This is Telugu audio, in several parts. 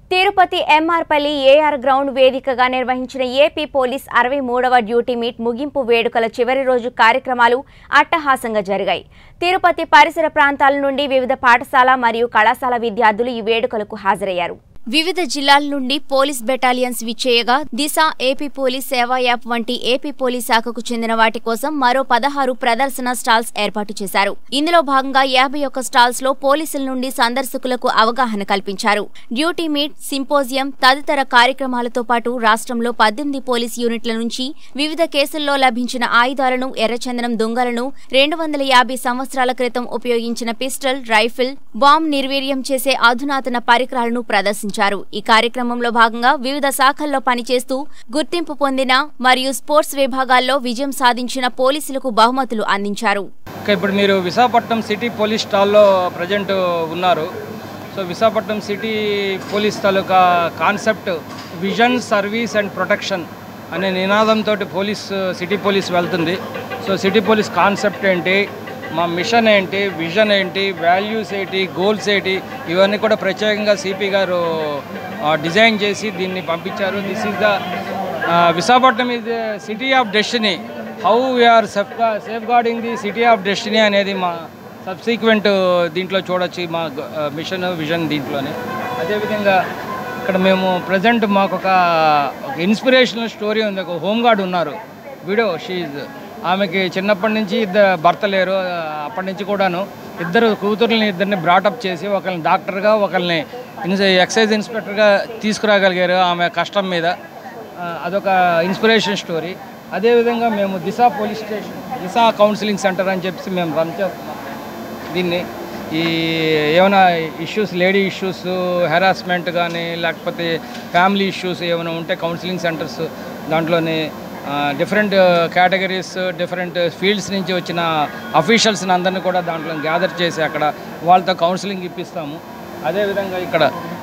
తిరుపతి ఎంఆర్పల్లి ఏఆర్ గ్రౌండ్ వేదికగా నిర్వహించిన ఏపీ పోలీస్ అరవై మూడవ డ్యూటీ మీట్ ముగింపు వేడుకల చివరి రోజు కార్యక్రమాలు అట్టహాసంగా జరిగాయి తిరుపతి పరిసర ప్రాంతాల నుండి వివిధ పాఠశాల మరియు కళాశాల విద్యార్థులు ఈ వేడుకలకు హాజరయ్యారు వివిధ జిల్లాల నుండి పోలీస్ బెటాలియన్స్ విచ్చేయగా Disha AP police Seva app వంటి ఏపీ పోలీస్ శాఖకు చెందిన వాటి కోసం మరో పదహారు ప్రదర్శన స్టాల్స్ ఏర్పాటు చేశారు ఇందులో భాగంగా యాభై ఒక్క స్టాల్స్ లో పోలీసుల నుండి సందర్శకులకు అవగాహన కల్పించారు డ్యూటీ మీట్ సింపోజియం తదితర కార్యక్రమాలతో పాటు రాష్ట్రంలో పద్దెనిమిది పోలీస్ యూనిట్ల నుంచి వివిధ కేసుల్లో లభించిన ఆయుధాలను ఎర్రచందనం దొంగలను రెండు వందల యాభై సంవత్సరాల క్రితం ఉపయోగించిన పిస్టల్ రైఫిల్ బాంబ్ నిర్వీర్యం చేసే అధునాతన పరికరాలను ప్రదర్శించారు ఈ కార్యక్రమంలో భాగంగా వివిధ శాఖల్లో పనిచేస్తూ గుర్తింపు పొందిన మరియు స్పోర్ట్స్ విభాగాల్లో విజయం సాధించిన పోలీసులకు బహుమతులు అందించారు ఓకే ఇప్పుడు మీరు విశాఖపట్నం సిటీ పోలీస్ స్టాల్లో ప్రజెంట్ ఉన్నారు సో విశాఖపట్నం సిటీ పోలీస్ తాలూకా concept vision service and protection అనే నినాదంతో పోలీస్ సిటీ పోలీస్ వెళ్తుంది సో సిటీ పోలీస్ కాన్సెప్ట్ ఏంటి మా మిషన్ ఏంటి విజన్ ఏంటి వాల్యూస్ ఏంటి గోల్స్ ఏంటి ఇవన్నీ కూడా ప్రత్యేకంగా సిపి గారు ఆ, డిజైన్ చేసి దీన్ని పంపించారు this is the Visakhapatnam is city of destiny how we are safe safe guarding the city of destiny అనేది మా సబ్సీక్వెంట్ దీంట్లో చూడొచ్చు మా మిషన్ విజన్ దీంట్లోనే అదేవిధంగా ఇక్కడ మేము ప్రజెంట్ మాకు ఒక ఇన్స్పిరేషనల్ స్టోరీ ఉంది ఒక హోమ్ గార్డ్ ఉన్నారు వీడియో షీజ్ ఆమెకి చిన్నప్పటి నుంచి ఇద్దరు భర్త లేరు అప్పటి నుంచి కూడాను ఇద్దరు కూతుర్ని ఇద్దరిని బ్రాటప్ చేసి ఒకరిని డాక్టర్గా ఒకరిని ఇన్స్ ఎక్సైజ్ ఇన్స్పెక్టర్గా తీసుకురాగలిగారు ఆమె కష్టం మీద ఆ, అదొక ఇన్స్పిరేషన్ స్టోరీ అదేవిధంగా మేము Disha police station Disha counselling centre అని చెప్పి మేము రన్ చేస్తున్నాం దీన్ని ఈ ఏమైనా ఇష్యూస్ లేడీ ఇష్యూస్ హెరాస్మెంట్ కానీ లేకపోతే ఫ్యామిలీ ఇష్యూస్ ఏమైనా ఉంటే కౌన్సిలింగ్ సెంటర్స్ దాంట్లోనే డిఫరెంట్ కేటగిరీస్ డిఫరెంట్ ఫీల్డ్స్ నుంచి వచ్చిన అఫీషియల్స్ని అందరినీ కూడా దాంట్లో గ్యాదర్ చేసి అక్కడ వాళ్ళతో కౌన్సిలింగ్ ఇప్పిస్తాము అదేవిధంగా ఇక్కడ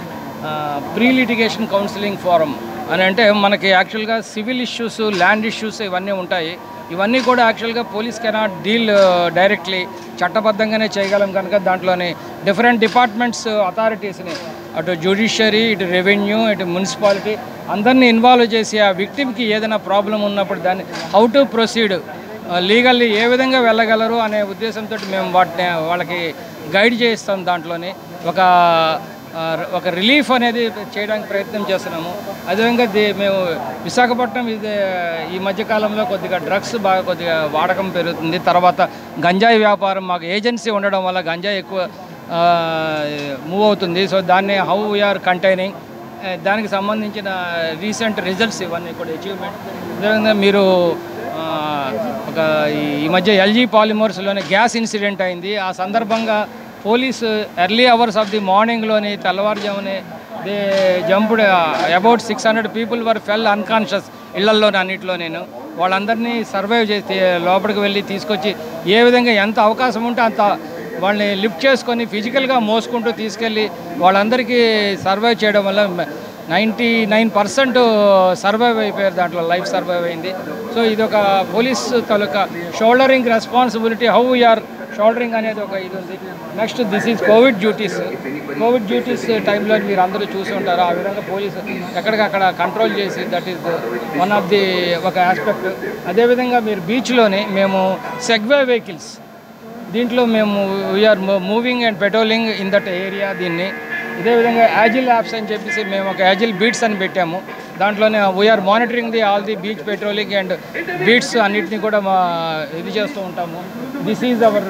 ప్రీ లిటిగేషన్ కౌన్సిలింగ్ ఫోరం అని అంటే మనకి యాక్చువల్గా సివిల్ ఇష్యూస్ ల్యాండ్ ఇష్యూస్ ఇవన్నీ ఉంటాయి ఇవన్నీ కూడా యాక్చువల్గా పోలీస్ కెనాట్ డీల్ డైరెక్ట్లీ చట్టబద్ధంగానే చేయగలం కనుక దాంట్లోని డిఫరెంట్ డిపార్ట్మెంట్స్ అథారిటీస్ని అటు జ్యుడిషియరీ ఇటు రెవెన్యూ ఇటు మున్సిపాలిటీ అందరినీ ఇన్వాల్వ్ చేసి ఆ విక్టిమ్కి ఏదైనా ప్రాబ్లం ఉన్నప్పుడు దాన్ని హౌ టు ప్రొసీడ్ లీగల్లీ ఏ విధంగా వెళ్ళగలరు అనే ఉద్దేశంతో మేము వాటిని వాళ్ళకి గైడ్ చేయిస్తాం దాంట్లోని ఒక ఆ, ఒక రిలీఫ్ అనేది చేయడానికి ప్రయత్నం చేస్తున్నాము అదేవిధంగా ది- మేము విశాఖపట్నం ఇది ఈ మధ్యకాలంలో కొద్దిగా డ్రగ్స్ బాగా కొద్దిగా వాడకం పెరుగుతుంది తర్వాత గంజాయి వ్యాపారం మాకు ఏజెన్సీ ఉండడం వల్ల గంజాయి ఎక్కువ మూవ్ అవుతుంది సో దాన్ని హౌ వీఆర్ కంటైనింగ్ దానికి సంబంధించిన రీసెంట్ రిజల్ట్స్ ఇవన్నీ కూడా అచీవ్మెంట్ అదేవిధంగా మీరు ఆ, ఒక ఈ- ఈ మధ్య ఎల్జీ పాలిమర్స్లోని గ్యాస్ ఇన్సిడెంట్ అయింది ఆ సందర్భంగా police early hours of the మార్నింగ్లోని తెల్లవారుజామునే they jumped about six hundred people were fell unconscious ఇళ్లల్లోని అన్నింటిలో నేను వాళ్ళందరినీ సర్వైవ్ చేసి లోపలికి వెళ్ళి తీసుకొచ్చి ఏ విధంగా ఎంత అవకాశం ఉంటే అంత వాళ్ళని లిఫ్ట్ చేసుకొని ఫిజికల్గా మోసుకుంటూ తీసుకెళ్ళి వాళ్ళందరికీ సర్వైవ్ చేయడం వల్ల నైంటీ నైన్ పర్సెంట్ సర్వైవ్ అయిపోయారు దాంట్లో లైఫ్ సర్వైవ్ అయింది సో ఇది ఒక పోలీస్ తాలూకా shouldering responsibility how we are shouldering అనేది ఒక ఇది ఉంది next this is Covid duties Covid duties టైంలో మీరు అందరూ చూసి ఉంటారు ఆ విధంగా పోలీసు ఎక్కడికక్కడ కంట్రోల్ చేసి that is one of the ఒక ఆస్పెక్ట్ అదేవిధంగా మీరు బీచ్లోనే మేము సెగ్వే వెహికల్స్ దీంట్లో మేము we are moving and patrolling in that area దీన్ని ఇదే విధంగా యాజిల్ యాప్స్ అని చెప్పేసి మేము ఒక యాజిల్ బీట్స్ అని పెట్టాము దాంట్లోనే we are monitoring the all the beach patrolling and beats అన్నిటిని కూడా మా ఇది చేస్తూ ఉంటాము దిస్ ఈజ్ అవర్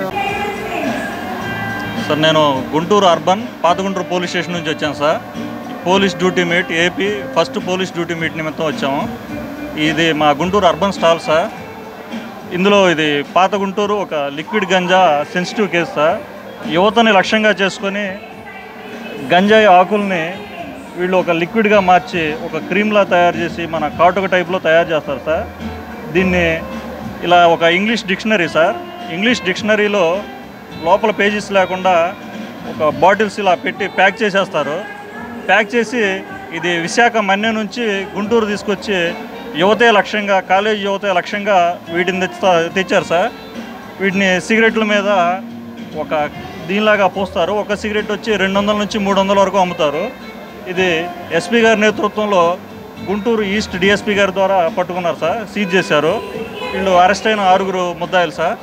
సార్ నేను గుంటూరు అర్బన్ పాత గుంటూరు పోలీస్ స్టేషన్ నుంచి వచ్చాను sir police duty meet AP first police duty meet నిమిత్తం వచ్చాము ఇది మా గుంటూరు అర్బన్ స్టాల్ సార్ ఇందులో ఇది పాత గుంటూరు ఒక liquid ganja sensitive case sir యువతని లక్ష్యంగా చేసుకొని గంజాయి ఆకుల్ని వీళ్ళు ఒక లిక్విడ్గా మార్చి ఒక క్రీమ్లా తయారు చేసి మన కాటుక టైప్లో తయారు చేస్తారు సార్ దీన్ని ఇలా ఒక ఇంగ్లీష్ డిక్షనరీ సార్ ఇంగ్లీష్ డిక్షనరీలో లోపల పేజెస్ లేకుండా ఒక బాటిల్స్ ఇలా పెట్టి ప్యాక్ చేసేస్తారు ప్యాక్ చేసి ఇది విశాఖ మన్య నుంచి గుంటూరు తీసుకొచ్చి యువతే లక్ష్యంగా కాలేజ్ యువతే లక్ష్యంగా వీటిని తెచ్చుతా తెచ్చారు సార్ వీటిని సిగరెట్ల మీద ఒక దీనిలాగా పోస్తారు ఒక సిగరెట్ వచ్చి రెండు వందల నుంచి మూడు వందల వరకు అమ్ముతారు ఇది ఎస్పీ గారి నేతృత్వంలో గుంటూరు ఈస్ట్ డిఎస్పీ గారి ద్వారా పట్టుకున్నారు సార్ సీజ్ చేశారు వీళ్ళు అరెస్ట్ అయిన ఆరుగురు ముద్దాయిలు సార్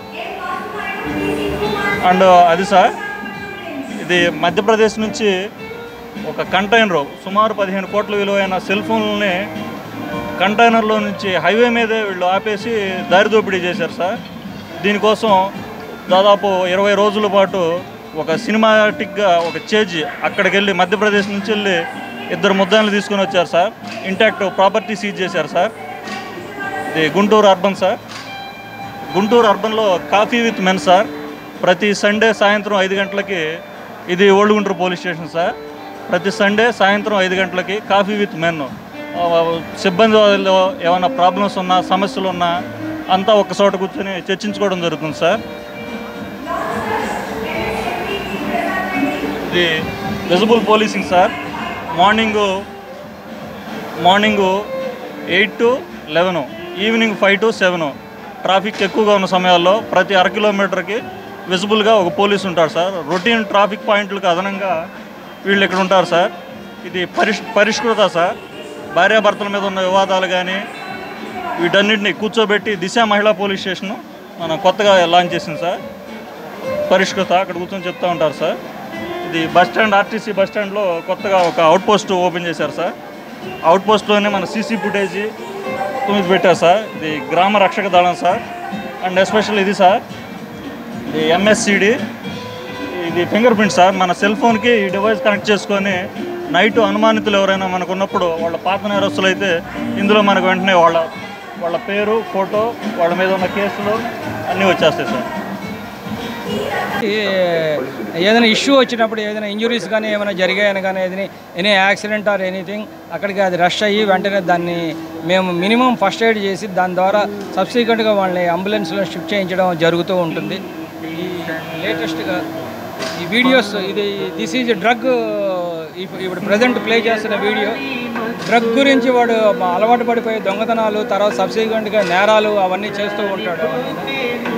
అండ్ అది సార్ ఇది మధ్యప్రదేశ్ నుంచి ఒక కంటైనర్ సుమారు పదిహేను కోట్ల విలువైన సెల్ ఫోన్లని కంటైనర్లో నుంచి హైవే మీదే వీళ్ళు ఆపేసి దారి దోపిడీ చేశారు సార్ దీనికోసం దాదాపు ఇరవై రోజుల పాటు ఒక సినిమాటిక్గా ఒక చేజ్ అక్కడికి వెళ్ళి మధ్యప్రదేశ్ నుంచి వెళ్ళి ఇద్దరు ముద్దాయిలు తీసుకొని వచ్చారు సార్ ఇంటాక్ట్ ప్రాపర్టీ సీజ్ చేశారు సార్ ఇది గుంటూరు అర్బన్ సార్ గుంటూరు అర్బన్లో కాఫీ విత్ మెన్ సార్ ప్రతి సండే సాయంత్రం ఐదు గంటలకి ఇది old Guntur police station sir ప్రతి సండే సాయంత్రం ఐదు గంటలకి కాఫీ విత్ మెన్ ఆ, సిబ్బంది వాళ్ళలో ఏమైనా ప్రాబ్లమ్స్ ఉన్నా సమస్యలు ఉన్నా అంతా ఒక చోట కూర్చొని చర్చించుకోవడం జరుగుతుంది సార్ ఇది visible policing sir morning morning eight to eleven evening five to seven traffic ఎక్కువగా ఉన్న సమయాల్లో ప్రతి అర కిలోమీటర్కి విజిబుల్గా ఒక పోలీస్ ఉంటాడు సార్ రొటీన్ ట్రాఫిక్ పాయింట్లకు అదనంగా వీళ్ళు ఇక్కడ ఉంటారు సార్ ఇది పరిష్ పరిష్కృత సార్ భార్యాభర్తల మీద ఉన్న వివాదాలు కానీ వీటన్నిటిని కూర్చోబెట్టి దిశ మహిళా పోలీస్ స్టేషన్ మనం కొత్తగా లాంచ్ చేసింది సార్ పరిష్కృత అక్కడ కూర్చొని చెప్తూ ఉంటారు సార్ ఇది బస్ స్టాండ్ ఆర్టీసీ బస్ స్టాండ్లో కొత్తగా ఒక అవుట్ పోస్ట్ ఓపెన్ చేశారు సార్ అవుట్ పోస్ట్లోనే మన సీసీ ఫుటేజీ తొమ్మిది పెట్టారు సార్ ఇది గ్రామ రక్షక దళం సార్ అండ్ ఎస్పెషల్ ఇది సార్ ఇది ఎంఎస్సిడి ఇది ఫింగర్ ప్రింట్ సార్ మన సెల్ ఫోన్కి ఈ డివైస్ కనెక్ట్ చేసుకొని నైట్ అనుమానితులు ఎవరైనా మనకు ఉన్నప్పుడు వాళ్ళ పాత నేరస్తులు అయితే ఇందులో మనకు వెంటనే వాళ్ళ వాళ్ళ పేరు ఫోటో వాళ్ళ మీద ఉన్న కేసులు అన్నీ వచ్చేస్తాయి సార్ ఏ- ఏదైనా ఇష్యూ వచ్చినప్పుడు ఏదైనా ఇంజురీస్ కానీ ఏమైనా జరిగాయని కానీ ఏదైనా ఎనీ యాక్సిడెంట్ ఆర్ ఎనీథింగ్ అక్కడికి అది రష్ అయ్యి వెంటనే దాన్ని మేము మినిమం ఫస్ట్ ఎయిడ్ చేసి దాని ద్వారా సబ్సిక్వెంట్గా వాళ్ళని అంబులెన్స్లో షిఫ్ట్ చేయించడం జరుగుతూ ఉంటుంది ఈ లేటెస్ట్గా ఈ వీడియోస్ ఇది దిస్ ఈజ్ డ్రగ్ ఇప్పుడు ప్రజెంట్ ప్లే చేస్తున్న వీడియో డ్రగ్ గురించి వాడు అలవాటు పడిపోయి దొంగతనాలు తర్వాత సబ్సిక్వెంట్గా నేరాలు అవన్నీ చేస్తూ ఉంటాడు అవన్నీ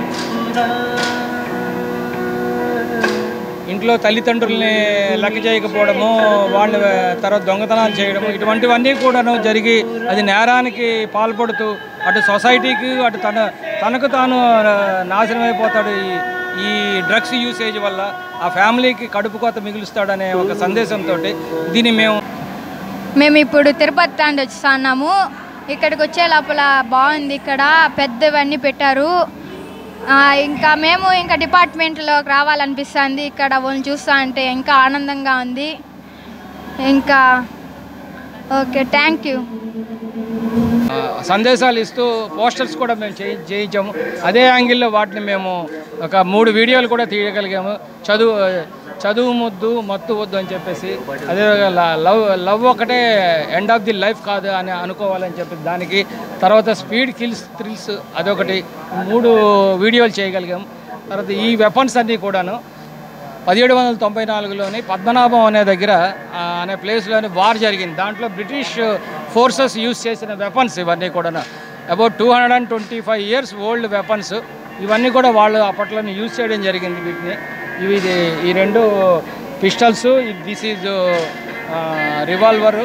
ఇంట్లో తల్లిదండ్రుల్ని లెక్క చేయకపోవడము వాళ్ళని తర్వాత దొంగతనాలు చేయడము ఇటువంటివన్నీ కూడాను జరిగి అది నేరానికి పాల్పడుతూ అటు సొసైటీకి అటు తన తనకు తాను ఆ, నాశనం అయిపోతాడు ఈ ఈ డ్రగ్స్ యూసేజ్ వల్ల ఆ ఫ్యామిలీకి కడుపు కోత మిగులుస్తాడనే ఒక సందేశంతో దీన్ని మేము మేము ఇప్పుడు తిరుపతి స్టాండ్ వచ్చేస్తున్నాము ఇక్కడికి వచ్చే లోపల బాగుంది ఇక్కడ పెద్దవన్నీ పెట్టారు ఆ, ఇంకా మేము ఇంకా డిపార్ట్మెంట్లోకి రావాలనిపిస్తుంది ఇక్కడ వాళ్ళని చూస్తా అంటే ఇంకా ఆనందంగా ఉంది ఇంకా ఓకే థ్యాంక్ యూ ఆ, సందేశాలు ఇస్తూ పోస్టర్స్ కూడా మేము చేయి చేయించాము అదే యాంగిల్లో వాటిని మేము ఒక మూడు వీడియోలు కూడా తీయగలిగాము చదువు చదువు ముద్దు మత్తు వద్దు అని చెప్పేసి అదే లవ్ లవ్ ఒకటే ఎండ్ ఆఫ్ ది లైఫ్ కాదు అని అనుకోవాలని చెప్పి దానికి తర్వాత స్పీడ్ కిల్స్ థ్రిల్స్ అదొకటి మూడు వీడియోలు చేయగలిగాము తర్వాత ఈ వెపన్స్ అన్నీ కూడాను పదిహేడు వందల తొంభై నాలుగులోని పద్మనాభం అనే దగ్గర ఆ, అనే ప్లేస్లోని వార్ జరిగింది దాంట్లో బ్రిటిష్ ఫోర్సెస్ యూజ్ చేసిన వెపన్స్ ఇవన్నీ కూడా about two hundred and twenty five years old weapons ఇవన్నీ కూడా వాళ్ళు అప్పట్లోనే యూజ్ చేయడం జరిగింది వీటిని ఇవి ఇది ఈ రెండు పిస్టల్స్ దిస్ ఈజ్ రివాల్వర్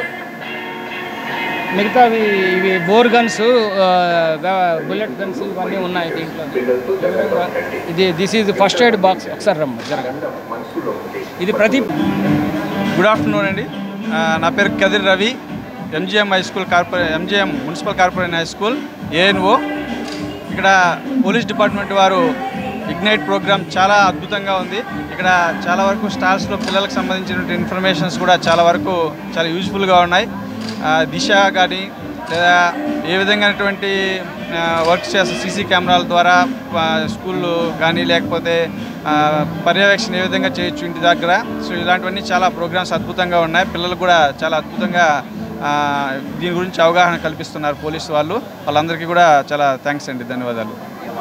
మిగతావి ఇవి బోర్ గన్స్ బుల్లెట్ గన్స్ ఇవన్నీ ఉన్నాయి దీంట్లో ఈ విధంగా ఇది this is first aid box ఒకసారి రమ్మ జరగండి ఇది ప్రతి గుడ్ ఆఫ్టర్నూన్ అండి ఆ, నా పేరు Kadir Ravi MGM high school కార్పొరే MGM municipal corporation high school ANO ఇక్కడ పోలీస్ డిపార్ట్మెంట్ వారు ఇగ్నైట్ ప్రోగ్రామ్ చాలా అద్భుతంగా ఉంది ఇక్కడ చాలా వరకు స్టాల్స్లో పిల్లలకు సంబంధించినటువంటి ఇన్ఫర్మేషన్స్ కూడా చాలా వరకు చాలా యూజ్ఫుల్గా ఉన్నాయి ఆ, దిశ కానీ లేదా ఏ విధంగానటువంటి వర్క్ చేస్తే సీసీ కెమెరాల ద్వారా ఆ, స్కూళ్ళు కానీ లేకపోతే ఆ, పర్యవేక్షణ ఏ విధంగా చేయొచ్చు ఇంటి దగ్గర సో ఇలాంటివన్నీ చాలా ప్రోగ్రామ్స్ అద్భుతంగా ఉన్నాయి పిల్లలు కూడా చాలా అద్భుతంగా ఆ, దీని గురించి అవగాహన కల్పిస్తున్నారు పోలీసు వాళ్ళు వాళ్ళందరికీ కూడా చాలా థ్యాంక్స్ అండి ధన్యవాదాలు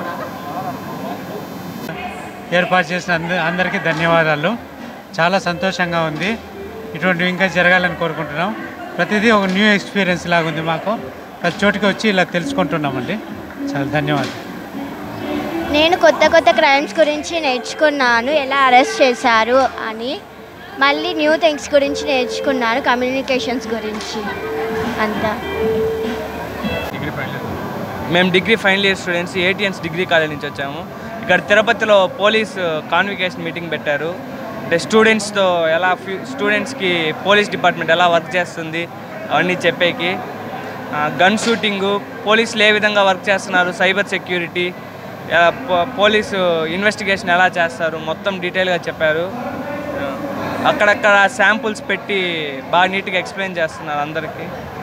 ఏర్పాటు చేసిన అంద- అందరికీ ధన్యవాదాలు చాలా సంతోషంగా ఉంది ఇటువంటివి ఇంకా జరగాలని కోరుకుంటున్నాం ప్రతిదీ ఒక న్యూ ఎక్స్పీరియన్స్ లాగా ఉంది మాకు ప్రతి చోటికి వచ్చి ఇలా తెలుసుకుంటున్నామండి చాలా ధన్యవాదాలు నేను కొత్త కొత్త క్రైమ్స్ గురించి నేర్చుకున్నాను ఎలా అరెస్ట్ చేశారు అని మళ్ళీ న్యూ థింగ్స్ గురించి నేర్చుకున్నాను కమ్యూనికేషన్స్ గురించి అంతా మేము degree final year students ATNs degree college నుంచి వచ్చాము ఇక్కడ తిరుపతిలో పోలీస్ కాన్వికేషన్ మీటింగ్ పెట్టారు అంటే స్టూడెంట్స్తో ఎలా ఫ్యూ స్టూడెంట్స్కి పోలీస్ డిపార్ట్మెంట్ ఎలా వర్క్ చేస్తుంది అవన్నీ చెప్పేకి గన్ షూటింగు పోలీసులు ఏ విధంగా వర్క్ చేస్తున్నారు సైబర్ సెక్యూరిటీ పోలీసు ఇన్వెస్టిగేషన్ ఎలా చేస్తారు మొత్తం డీటెయిల్గా చెప్పారు ఆ, అక్కడక్కడ శాంపుల్స్ పెట్టి బాగా నీట్గా ఎక్స్ప్లెయిన్ చేస్తున్నారు అందరికీ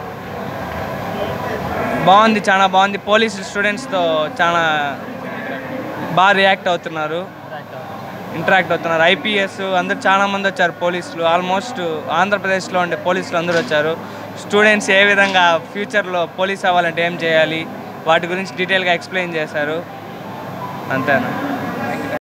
బాగుంది చాలా బాగుంది పోలీస్ స్టూడెంట్స్తో చాలా బాగా రియాక్ట్ అవుతున్నారు ఇంటరాక్ట్ అవుతున్నారు ఐపీఎస్ అందరు చాలా మంది వచ్చారు పోలీసులు ఆల్మోస్ట్ ఆంధ్రప్రదేశ్లో ఉండే పోలీసులు అందరూ వచ్చారు స్టూడెంట్స్ ఏ విధంగా ఫ్యూచర్లో పోలీస్ అవ్వాలంటే ఏం చేయాలి వాటి గురించి డీటెయిల్గా ఎక్స్ప్లెయిన్ చేశారు అంతేనా